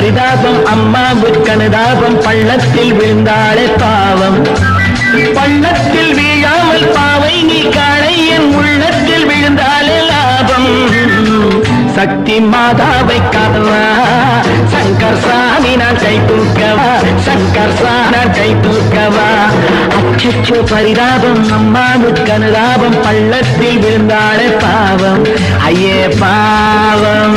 பரிதாபம் அம்மாவுக்கு அனுதாபம் பள்ளத்தில் விழுந்தாளே பாவம் பள்ளத்தில் வீழாமல் பாவை நீ காணை என் உள்ளத்தில் விழுந்தாலே லாபம் சக்தி மாதாவை காவா சங்கர் சாமி நான் கை தூக்கவா சங்கர் சா நான் கை தூக்கவா அச்சச்சோ பரிதாபம் அம்மாவுக்கு அனுதாபம் பள்ளத்தில் விழுந்தாளே பாவம் ஐயே பாவம்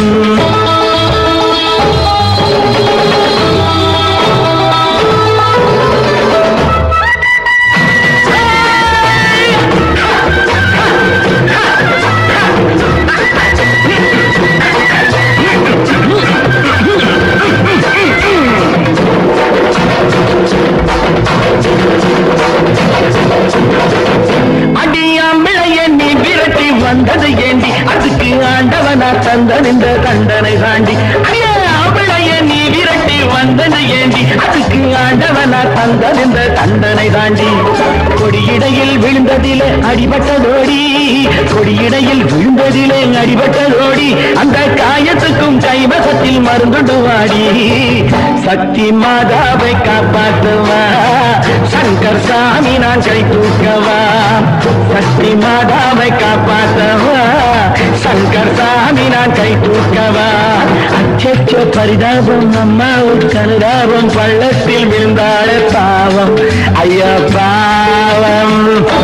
அடியாம்பிளைய நீ விரட்டி வந்தது ஏண்டி அதுக்கு ஆண்டவனா தந்தன் இந்த தண்டனை தாண்டி அடியாம்பிளைய நீ விரட்டி வந்தது ஏண்டி அதுக்கு ஆண்டவனா தந்தன் இந்த தண்டனை தாண்டி கொடியிடையில் விழுந்ததிலே அடிபட்டதோடி கொடியிடையில் விழுந்ததிலே அடிபட்டதோடி அந்த காயத்துக்கும் கைவசத்தில் மருந்துண்டு வாடி சக்தி மாதாவை காப்பாற்றுவா சங்கர் சாமி நான் கை தூக்கவா சக்தி மாதாவை காப்பாற்றவா சங்கர் சாமி நான் கை தூக்கவா அச்சச்சோ பரிதாபம் அம்மாவுக்கு அனுதாபம் பள்ளத்தில் விழுந்தாள பாவம் ஐயா பாவம்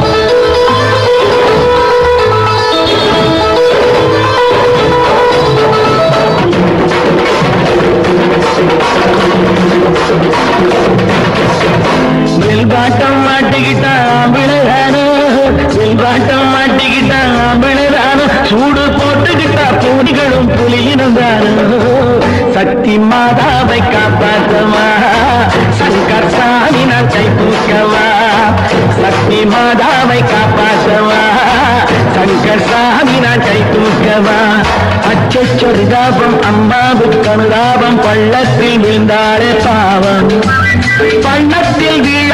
வெல்பாட்டம் மாட்டிக்கிட்டான் விழுதானோ வெல்பாட்டம் மாட்டிக்கிட்டான் விழுதானோ சூடு போட்டுக்கிட்டா பூடிகளும் புலியினும் தானோ சக்தி மாதாவை காப்பாற்றவா சங்கர் சாமி நான் கை தூக்கவா சக்தி மாதாவை காப்பாற்றவா சங்கர் சாமி நான் கை தூக்கவா அச்சொரிதாபம் அம்மாவுக்கு அனுதாபம் பள்ளத்தில் விழுந்தாளே பாவம் பள்ளத்தில் வீழ